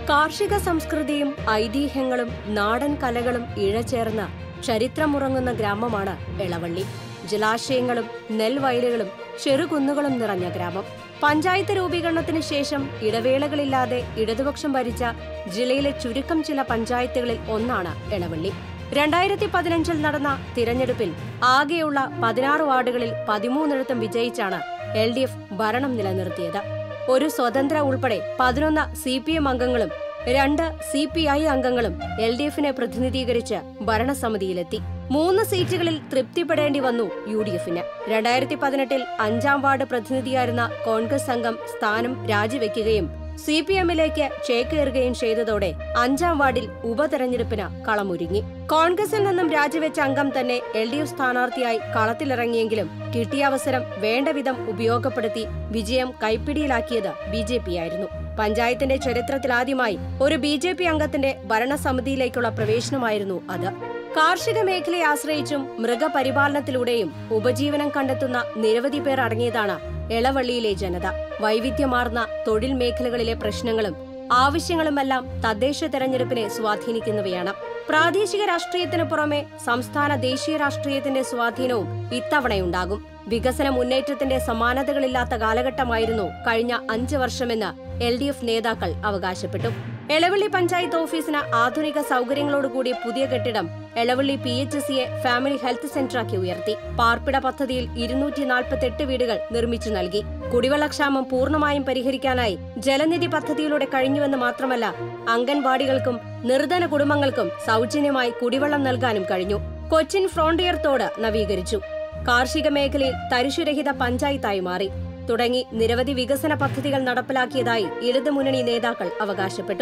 കാർഷിക സംസ്കൃതിയും ഐതിഹ്യങ്ങളും നാടൻ കലകളും ഇഴചേർന്ന ചരിത്രമുറങ്ങുന്ന ഗ്രാമമാണ് എളവള്ളി ജലാശയങ്ങളും നെൽവയലുകളും ചെറുകുന്നുകളും നിറഞ്ഞ ഗ്രാമം പഞ്ചായത്ത് രൂപീകരണത്തിന് ശേഷം ഇടവേളകളില്ലാതെ ഇടതുപക്ഷം ഭരിച്ച ജില്ലയിലെ ചുരുക്കം ചില പഞ്ചായത്തുകളിൽ ഒന്നാണ് എളവള്ളി രണ്ടായിരത്തി പതിനഞ്ചിൽ നടന്ന തിരഞ്ഞെടുപ്പിൽ ആകെയുള്ള പതിനാറ് വാർഡുകളിൽ പതിമൂന്നിടത്തും വിജയിച്ചാണ് എൽ ഡി എഫ് ഭരണം നിലനിർത്തിയത് ഒരു സ്വതന്ത്ര ഉൾപ്പെടെ പതിനൊന്ന് സി പി എം അംഗങ്ങളും രണ്ട് സി പി ഐ അംഗങ്ങളും എൽ ഡി എഫിനെ പ്രതിനിധീകരിച്ച് ഭരണസമിതിയിലെത്തി മൂന്ന് സീറ്റുകളിൽ തൃപ്തിപ്പെടേണ്ടി വന്നു യു ഡി എഫിന് രണ്ടായിരത്തി പതിനെട്ടിൽ അഞ്ചാം വാർഡ് പ്രതിനിധിയായിരുന്ന കോൺഗ്രസ് അംഗം സ്ഥാനം രാജിവെക്കുകയും സി പി എമ്മിലേക്ക് ചേക്കേറുകയും ചെയ്തതോടെ അഞ്ചാം വാർഡിൽ ഉപതെരഞ്ഞെടുപ്പിന് കളമൊരുങ്ങി കോൺഗ്രസിൽ നിന്നും രാജിവെച്ച അംഗം തന്നെ എൽ ഡി എഫ് സ്ഥാനാർത്ഥിയായി കളത്തിലിറങ്ങിയെങ്കിലും കിട്ടിയ അവസരം വേണ്ടവിധം ഉപയോഗപ്പെടുത്തി വിജയം കൈപ്പിടിയിലാക്കിയത് ബി ജെ പി ആയിരുന്നു പഞ്ചായത്തിന്റെ ചരിത്രത്തിലാദ്യമായി ഒരു ബി ജെ പി അംഗത്തിന്റെ ഭരണസമിതിയിലേക്കുള്ള പ്രവേശനമായിരുന്നു അത് കാർഷിക മേഖലയെ ആശ്രയിച്ചും മൃഗപരിപാലനത്തിലൂടെയും ഉപജീവനം കണ്ടെത്തുന്ന നിരവധി പേർ അടങ്ങിയതാണ് എളവള്ളിയിലെ ജനത വൈവിധ്യമാർന്ന തൊഴിൽ മേഖലകളിലെ പ്രശ്നങ്ങളും ആവശ്യങ്ങളുമെല്ലാം തദ്ദേശ തെരഞ്ഞെടുപ്പിനെ സ്വാധീനിക്കുന്നവയാണ് പ്രാദേശിക രാഷ്ട്രീയത്തിന് പുറമെ സംസ്ഥാന ദേശീയ രാഷ്ട്രീയത്തിന്റെ സ്വാധീനവും ഇത്തവണയുണ്ടാകും വികസന മുന്നേറ്റത്തിന്റെ സമാനതകളില്ലാത്ത കാലഘട്ടമായിരുന്നു കഴിഞ്ഞ അഞ്ച് വർഷമെന്ന് എൽ ഡി എഫ് നേതാക്കൾ അവകാശപ്പെട്ടു എളവള്ളി പഞ്ചായത്ത് ഓഫീസിന് ആധുനിക സൗകര്യങ്ങളോടുകൂടി പുതിയ കെട്ടിടം എളവള്ളി പി എച്ച് സിയെ ഫാമിലി ഹെൽത്ത് സെന്ററാക്കി ഉയർത്തി പാർപ്പിട പദ്ധതിയിൽ ഇരുന്നൂറ്റി നാൽപ്പത്തെട്ട് വീടുകൾ നിർമ്മിച്ചു നൽകി കുടിവെള്ളക്ഷാമം പൂർണ്ണമായും പരിഹരിക്കാനായി ജലനിധി പദ്ധതിയിലൂടെ കഴിഞ്ഞുവെന്ന് മാത്രമല്ല അംഗൻവാടികൾക്കും നിർധന കുടുംബങ്ങൾക്കും സൗജന്യമായി കുടിവെള്ളം നൽകാനും കഴിഞ്ഞു കൊച്ചിൻ ഫ്രോണ്ടിയർ തോട് നവീകരിച്ചു കാർഷിക മേഖലയിൽ തരിശുരഹിത പഞ്ചായത്തായി മാറി തുടങ്ങി നിരവധി വികസന പദ്ധതികൾ നടപ്പിലാക്കിയതായി ഇടതുമുന്നണി നേതാക്കൾ അവകാശപ്പെട്ടു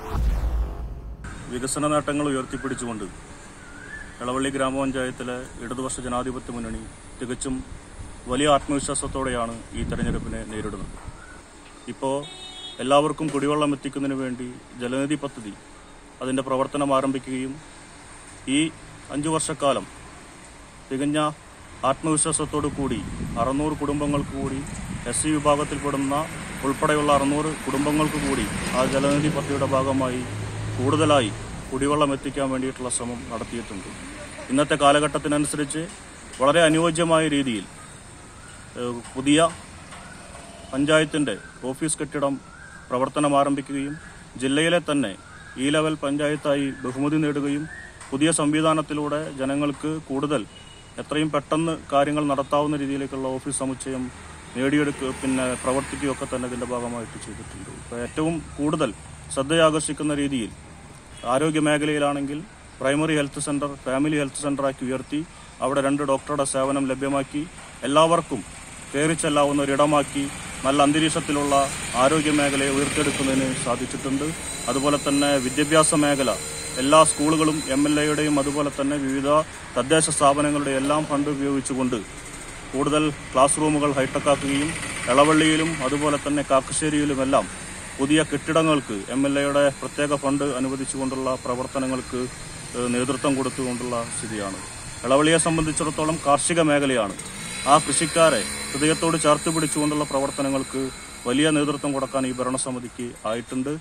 വികസന നേട്ടങ്ങൾ ഉയർത്തിപ്പിടിച്ചുകൊണ്ട് ഇളവള്ളി ഗ്രാമപഞ്ചായത്തിലെ ഇടതുപക്ഷ ജനാധിപത്യ മുന്നണി തികച്ചും വലിയ ആത്മവിശ്വാസത്തോടെയാണ് ഈ തെരഞ്ഞെടുപ്പിനെ നേരിടുന്നത് ഇപ്പോൾ എല്ലാവർക്കും കുടിവെള്ളം എത്തിക്കുന്നതിന് വേണ്ടി ജലനിധി പദ്ധതി അതിൻ്റെ പ്രവർത്തനം ആരംഭിക്കുകയും ഈ അഞ്ചു വർഷക്കാലം തികഞ്ഞ ആത്മവിശ്വാസത്തോടു കൂടി അറുന്നൂറ് കുടുംബങ്ങൾക്ക് കൂടി എസ് സി വിഭാഗത്തിൽപ്പെടുന്ന ഉൾപ്പെടെയുള്ള അറുന്നൂറ് കുടുംബങ്ങൾക്ക് കൂടി ആ ജലനിധി പദ്ധതിയുടെ ഭാഗമായി കൂടുതലായി കുടിവെള്ളം എത്തിക്കാൻ വേണ്ടിയിട്ടുള്ള ശ്രമം നടത്തിയിട്ടുണ്ട് ഇന്നത്തെ കാലഘട്ടത്തിനനുസരിച്ച് വളരെ അനുയോജ്യമായ രീതിയിൽ ഏഹ്, പുതിയ പഞ്ചായത്തിന്റെ ഓഫീസ് കെട്ടിടം പ്രവർത്തനം ആരംഭിക്കുകയും ജില്ലയിലെ തന്നെ ഈ ലെവൽ പഞ്ചായത്തായി ബഹുമതി നേടുകയും പുതിയ സംവിധാനത്തിലൂടെ ജനങ്ങൾക്ക് കൂടുതൽ എത്രയും പെട്ടെന്ന് കാര്യങ്ങൾ നടത്താവുന്ന രീതിയിലേക്കുള്ള ഓഫീസ് സമുച്ചയം നേടിയെടുക്കുക പിന്നെ പ്രവർത്തിക്കുകയൊക്കെ തന്നെ ഇതിന്റെ ഭാഗമായിട്ട് ചെയ്തിട്ടുണ്ട് ഇപ്പോൾ ഏറ്റവും കൂടുതൽ ശ്രദ്ധയാകർഷിക്കുന്ന രീതിയിൽ ആരോഗ്യ മേഖലയിലാണെങ്കിൽ primary health centre family health സെന്ററാക്കി ഉയർത്തി അവിടെ രണ്ട് ഡോക്ടറുടെ സേവനം ലഭ്യമാക്കി എല്ലാവർക്കും കയറിച്ചെല്ലാവുന്ന ഒരിടമാക്കി നല്ല അന്തരീക്ഷത്തിലുള്ള ആരോഗ്യ മേഖലയെ ഉയർത്തെടുക്കുന്നതിന് സാധിച്ചിട്ടുണ്ട് അതുപോലെ തന്നെ വിദ്യാഭ്യാസ മേഖല എല്ലാ സ്കൂളുകളും എം എൽ എയുടെയും അതുപോലെ തന്നെ വിവിധ തദ്ദേശ സ്ഥാപനങ്ങളുടെ എല്ലാം ഫണ്ട് ഉപയോഗിച്ചുകൊണ്ട് കൂടുതൽ ക്ലാസ് റൂമുകൾ ഹൈടെക് ആക്കുകയും എളവള്ളിയിലും അതുപോലെ തന്നെ കാക്കശ്ശേരിയിലുമെല്ലാം പുതിയ കെട്ടിടങ്ങൾക്ക് എം എൽ എയുടെ പ്രത്യേക ഫണ്ട് അനുവദിച്ചുകൊണ്ടുള്ള പ്രവർത്തനങ്ങൾക്ക് ഏഹ്, നേതൃത്വം കൊടുത്തുകൊണ്ടുള്ള സ്ഥിതിയാണ് എളവള്ളിയെ സംബന്ധിച്ചിടത്തോളം കാർഷിക മേഖലയാണ് ആ കൃഷിക്കാരെ ഹൃദയത്തോട് ചേർത്ത് പിടിച്ചുകൊണ്ടുള്ള പ്രവർത്തനങ്ങൾക്ക് വലിയ നേതൃത്വം കൊടുക്കാൻ ഈ ഭരണസമിതിക്ക് ആയിട്ടുണ്ട്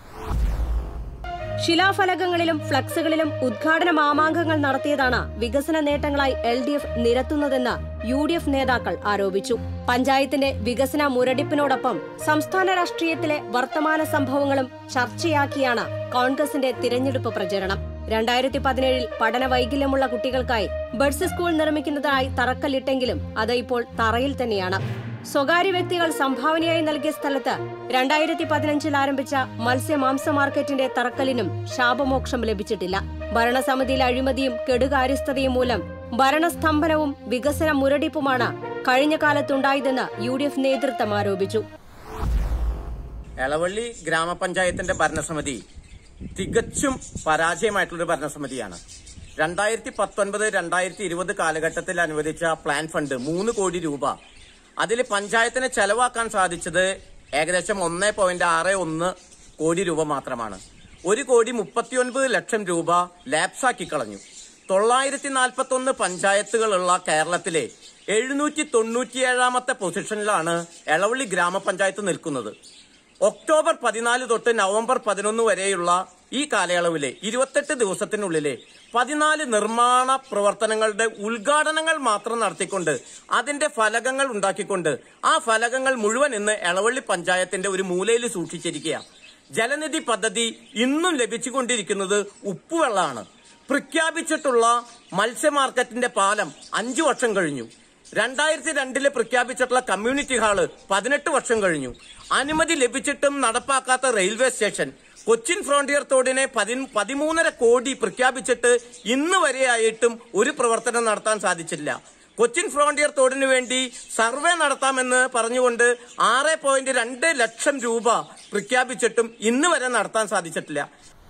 ശിലാഫലകങ്ങളിലും ഫ്ലക്സുകളിലും ഉദ്ഘാടന മാമാങ്കങ്ങൾ നടത്തിയതാണ് വികസന നേട്ടങ്ങളായി എൽ ഡി എഫ് നിരത്തുന്നതെന്ന് യു ഡി എഫ് നേതാക്കൾ ആരോപിച്ചു പഞ്ചായത്തിന്റെ വികസന മുരടിപ്പിനോടൊപ്പം സംസ്ഥാന രാഷ്ട്രീയത്തിലെ വർത്തമാന സംഭവങ്ങളും ചർച്ചയാക്കിയാണ് കോൺഗ്രസിന്റെ തിരഞ്ഞെടുപ്പ് പ്രചരണം രണ്ടായിരത്തി പതിനേഴിൽ പഠന വൈകല്യമുള്ള കുട്ടികൾക്കായി ബഡ്സ് സ്കൂൾ നിർമ്മിക്കുന്നതായി തറക്കല്ലിട്ടെങ്കിലും അത് ഇപ്പോൾ തറയിൽ തന്നെയാണ് സ്വകാര്യ വ്യക്തികൾ സംഭാവനയായി നൽകിയ സ്ഥലത്ത് രണ്ടായിരത്തി പതിനഞ്ചിൽ ആരംഭിച്ച മത്സ്യമാംസ മാർക്കറ്റിന്റെ തറക്കല്ലിനും ശാപമോക്ഷം ലഭിച്ചിട്ടില്ല ഭരണസമിതിയിലെ അഴിമതിയും കെടുകാര്യസ്ഥതയും മൂലം ഭരണസ്തംഭനവും വികസന മുരടിപ്പുമാണ് കഴിഞ്ഞ കാലത്തുണ്ടായതെന്ന് യു ഡി എഫ് നേതൃത്വം ആരോപിച്ചു എളവള്ളി ഗ്രാമപഞ്ചായത്തിന്റെ ഭരണസമിതി തികച്ചും പരാജയമായിട്ടുള്ളൊരു ഭരണസമിതിയാണ് രണ്ടായിരത്തി പത്തൊൻപത് രണ്ടായിരത്തി ഇരുപത് കാലഘട്ടത്തിൽ അനുവദിച്ച പ്ലാൻ ഫണ്ട് മൂന്ന് കോടി രൂപ അതിൽ പഞ്ചായത്തിന് ചെലവാക്കാൻ സാധിച്ചത് ഏകദേശം ഒന്ന് പോയിന്റ് ആറ് ഒന്ന് കോടി രൂപ മാത്രമാണ് ഒരു കോടി മുപ്പത്തിയൊൻപത് ലക്ഷം രൂപ ലാപ്സാക്കി കളഞ്ഞു തൊള്ളായിരത്തി നാൽപ്പത്തി ഒന്ന് പഞ്ചായത്തുകളുള്ള കേരളത്തിലെ എഴുന്നൂറ്റി തൊണ്ണൂറ്റിയേഴാമത്തെ പൊസിഷനിലാണ് എളവള്ളി ഗ്രാമപഞ്ചായത്ത് നിൽക്കുന്നത് ഒക്ടോബർ പതിനാല് തൊട്ട് നവംബർ പതിനൊന്ന് വരെയുള്ള ഈ കാലയളവിലെ ഇരുപത്തെട്ട് ദിവസത്തിനുള്ളിലെ പതിനാല് നിർമ്മാണ പ്രവർത്തനങ്ങളുടെ ഉദ്ഘാടനങ്ങൾ മാത്രം നടത്തിക്കൊണ്ട് അതിന്റെ ഫലകങ്ങൾ ഉണ്ടാക്കിക്കൊണ്ട് ആ ഫലകങ്ങൾ മുഴുവൻ ഇന്ന് എളവള്ളി പഞ്ചായത്തിന്റെ ഒരു മൂലയിൽ സൂക്ഷിച്ചിരിക്കുക ജലനിധി പദ്ധതി ഇന്നും ലഭിച്ചുകൊണ്ടിരിക്കുന്നത് ഉപ്പുവെള്ളമാണ് പ്രഖ്യാപിച്ചിട്ടുള്ള മത്സ്യ മാർക്കറ്റിന്റെ പാലം അഞ്ചു വർഷം കഴിഞ്ഞു രണ്ടായിരത്തി രണ്ടില് പ്രഖ്യാപിച്ചിട്ടുള്ള കമ്മ്യൂണിറ്റി ഹാള് പതിനെട്ട് വർഷം കഴിഞ്ഞു അനുമതി ലഭിച്ചിട്ടും നടപ്പാക്കാത്ത റെയിൽവേ സ്റ്റേഷൻ കൊച്ചിൻ ഫ്രോണ്ടിയർ തോടിനെ പതി- പതിമൂന്നര കോടി പ്രഖ്യാപിച്ചിട്ട് ഇന്ന് വരെയായിട്ടും ഒരു പ്രവർത്തനം നടത്താൻ സാധിച്ചില്ല കൊച്ചിൻ ഫ്രോണ്ടിയർ തോടിനു വേണ്ടി സർവേ നടത്താമെന്ന് പറഞ്ഞുകൊണ്ട് ആറ് പോയിന്റ് രണ്ട് ലക്ഷം രൂപ പ്രഖ്യാപിച്ചിട്ടും ഇന്ന് വരെ നടത്താൻ സാധിച്ചിട്ടില്ല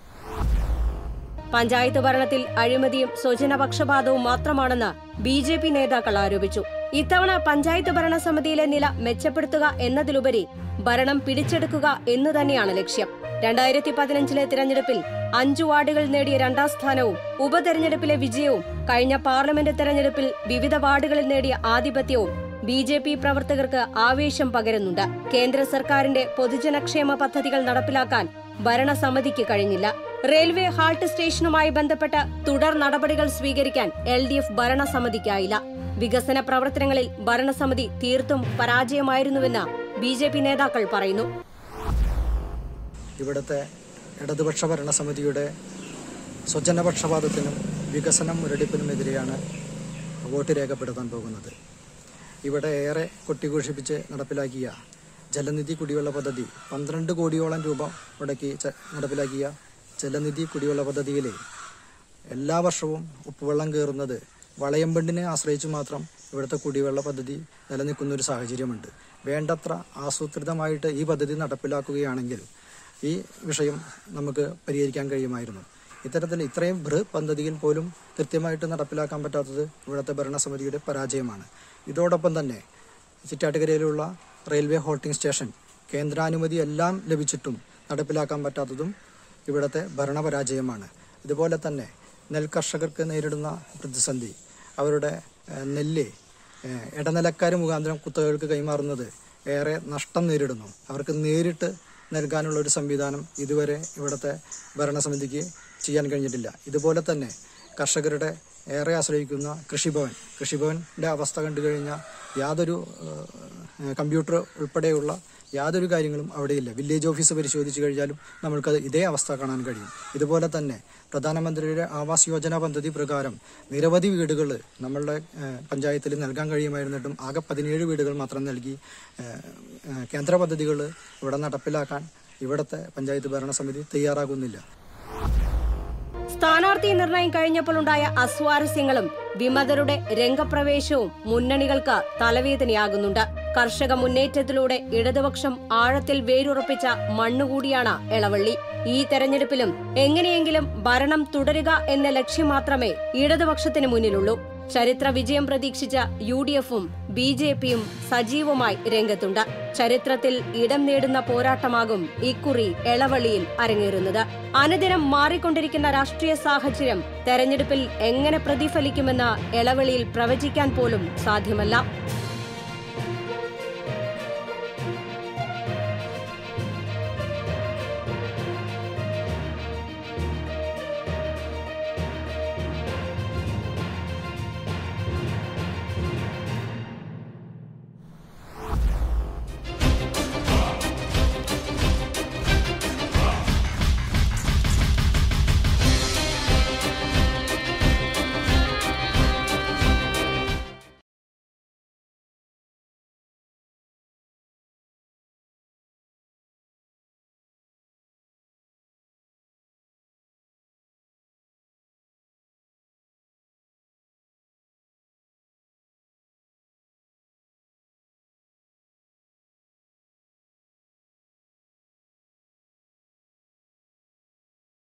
പഞ്ചായത്ത് ഭരണത്തിൽ അഴിമതിയും സ്വജനപക്ഷപാതവും മാത്രമാണെന്ന് ബി ജെ പി നേതാക്കൾ ആരോപിച്ചു ഇത്തവണ പഞ്ചായത്ത് ഭരണസമിതിയിലെ നില മെച്ചപ്പെടുത്തുക എന്നതിലുപരി ഭരണം പിടിച്ചെടുക്കുക എന്നു തന്നെയാണ് ലക്ഷ്യം രണ്ടായിരത്തി പതിനഞ്ചിലെ തിരഞ്ഞെടുപ്പിൽ അഞ്ചു വാർഡുകൾ നേടിയ രണ്ടാം സ്ഥാനവും ഉപതെരഞ്ഞെടുപ്പിലെ വിജയവും കഴിഞ്ഞ പാർലമെന്റ് തെരഞ്ഞെടുപ്പിൽ വിവിധ വാർഡുകളിൽ നേടിയ ആധിപത്യവും ബി ജെ പി പ്രവർത്തകർക്ക് ആവേശം പകരുന്നുണ്ട് കേന്ദ്ര സർക്കാരിന്റെ പൊതുജനക്ഷേമ പദ്ധതികൾ നടപ്പിലാക്കാൻ ഭരണസമിതിക്ക് കഴിഞ്ഞില്ല റെയിൽവേ ഹാൾട്ട് സ്റ്റേഷനുമായി ബന്ധപ്പെട്ട തുടർ നടപടികൾ സ്വീകരിക്കാൻ എൽ ഡി എഫ് ഭരണസമിതിക്കായില്ല വികസന പ്രവർത്തനങ്ങളിൽ ഭരണസമിതി തീർത്തും പരാജയമായിരുന്നുവെന്ന് ബി ജെ പി നേതാക്കൾ പറയുന്നു ഇവിടുത്തെ ഇടതുപക്ഷ ഭരണസമിതിയുടെ സ്വജനപക്ഷപാതത്തിനും വികസനം മുരടിപ്പിനുമെതിരെയാണ് വോട്ട് രേഖപ്പെടുത്താൻ പോകുന്നത് ഇവിടെ ഏറെ കൊട്ടിഘോഷിപ്പിച്ച് നടപ്പിലാക്കിയ ജലനിധി കുടിവെള്ള പദ്ധതി പന്ത്രണ്ട് കോടിയോളം രൂപ മുടക്കി ച- നടപ്പിലാക്കിയ ജലനിധി കുടിവെള്ള പദ്ധതിയിൽ എല്ലാ വർഷവും ഉപ്പുവെള്ളം കയറുന്നത് വളയമ്പണ്ടിനെ ആശ്രയിച്ച് മാത്രം ഇവിടുത്തെ കുടിവെള്ള പദ്ധതി നിലനിൽക്കുന്ന ഒരു സാഹചര്യമുണ്ട് വേണ്ടത്ര ആസൂത്രിതമായിട്ട് ഈ പദ്ധതി നടപ്പിലാക്കുകയാണെങ്കിൽ ഈ വിഷയം നമുക്ക് പരിഹരിക്കാൻ കഴിയുമായിരുന്നു ഇത്തരത്തിൽ ഇത്രയും ബൃഹത് പദ്ധതിയിൽ പോലും കൃത്യമായിട്ട് നടപ്പിലാക്കാൻ പറ്റാത്തത് ഇവിടുത്തെ ഭരണസമിതിയുടെ പരാജയമാണ് ഇതോടൊപ്പം തന്നെ ചിറ്റാട്ടുകരയിലുള്ള റെയിൽവേ ഹോൾട്ടിംഗ് സ്റ്റേഷൻ കേന്ദ്രാനുമതി എല്ലാം ലഭിച്ചിട്ടും നടപ്പിലാക്കാൻ പറ്റാത്തതും ഇവിടുത്തെ ഭരണപരാജയമാണ് ഇതുപോലെ തന്നെ നെൽ കർഷകർക്ക് നേരിടുന്ന പ്രതിസന്ധി അവരുടെ ഏഹ്, നെല്ല് ഏഹ്, ഇടനിലക്കാർ മുഖാന്തരം കുത്തകൾക്ക് കൈമാറുന്നത് ഏറെ നഷ്ടം നേരിടുന്നു അവർക്ക് നേരിട്ട് നൽകാനുള്ള ഒരു സംവിധാനം ഇതുവരെ ഇവിടുത്തെ ഭരണസമിതിക്ക് ചെയ്യാൻ കഴിഞ്ഞിട്ടില്ല ഇതുപോലെ തന്നെ കർഷകരുടെ ഏറെ ആശ്രയിക്കുന്ന കൃഷിഭവൻ കൃഷിഭവന്റെ അവസ്ഥ കണ്ടു കഴിഞ്ഞാൽ യാതൊരു ഏഹ്, കമ്പ്യൂട്ടർ ഉൾപ്പെടെയുള്ള യാതൊരു കാര്യങ്ങളും അവിടെയില്ല വില്ലേജ് ഓഫീസ് പരിശോധിച്ചു കഴിഞ്ഞാലും നമ്മൾക്കത് ഇതേ അവസ്ഥ കാണാൻ കഴിയും ഇതുപോലെ തന്നെ പ്രധാനമന്ത്രിയുടെ ആവാസ് യോജന പദ്ധതി പ്രകാരം നിരവധി വീടുകൾ നമ്മളുടെ ഏഹ്, പഞ്ചായത്തിൽ നൽകാൻ കഴിയുമായിരുന്നിട്ടും ആകെ പതിനേഴ് വീടുകൾ മാത്രം നൽകി ഏഹ്, ഏഹ്, കേന്ദ്ര പദ്ധതികൾ ഇവിടെ നടപ്പിലാക്കാൻ ഇവിടുത്തെ പഞ്ചായത്ത് ഭരണസമിതി തയ്യാറാകുന്നില്ല സ്ഥാനാർത്ഥി നിർണയം കഴിഞ്ഞപ്പോഴുണ്ടായ അസ്വാരസ്യങ്ങളും വിമതരുടെ രംഗപ്രവേശവും മുന്നണികൾക്ക് തലവേദനയാകുന്നുണ്ട് കർഷക മുന്നേറ്റത്തിലൂടെ ഇടതുപക്ഷം ആഴത്തിൽ വേരുറപ്പിച്ച മണ്ണുകൂടിയാണ് എളവള്ളി ഈ തെരഞ്ഞെടുപ്പിലും എങ്ങനെയെങ്കിലും ഭരണം തുടരുക എന്ന ലക്ഷ്യം മാത്രമേ ഇടതുപക്ഷത്തിന് മുന്നിലുള്ളൂ ചരിത്ര വിജയം പ്രതീക്ഷിച്ച യു ഡി എഫും ബി ജെ പിയും സജീവമായി രംഗത്തുണ്ട് ചരിത്രത്തിൽ ഇടം നേടുന്ന പോരാട്ടമാകും ഇക്കുറി എളവള്ളിയിൽ അരങ്ങേറുന്നത് അനുദിനം മാറിക്കൊണ്ടിരിക്കുന്ന രാഷ്ട്രീയ സാഹചര്യം തെരഞ്ഞെടുപ്പിൽ എങ്ങനെ പ്രതിഫലിക്കുമെന്ന് എളവള്ളിയിൽ പ്രവചിക്കാൻ പോലും സാധ്യമല്ല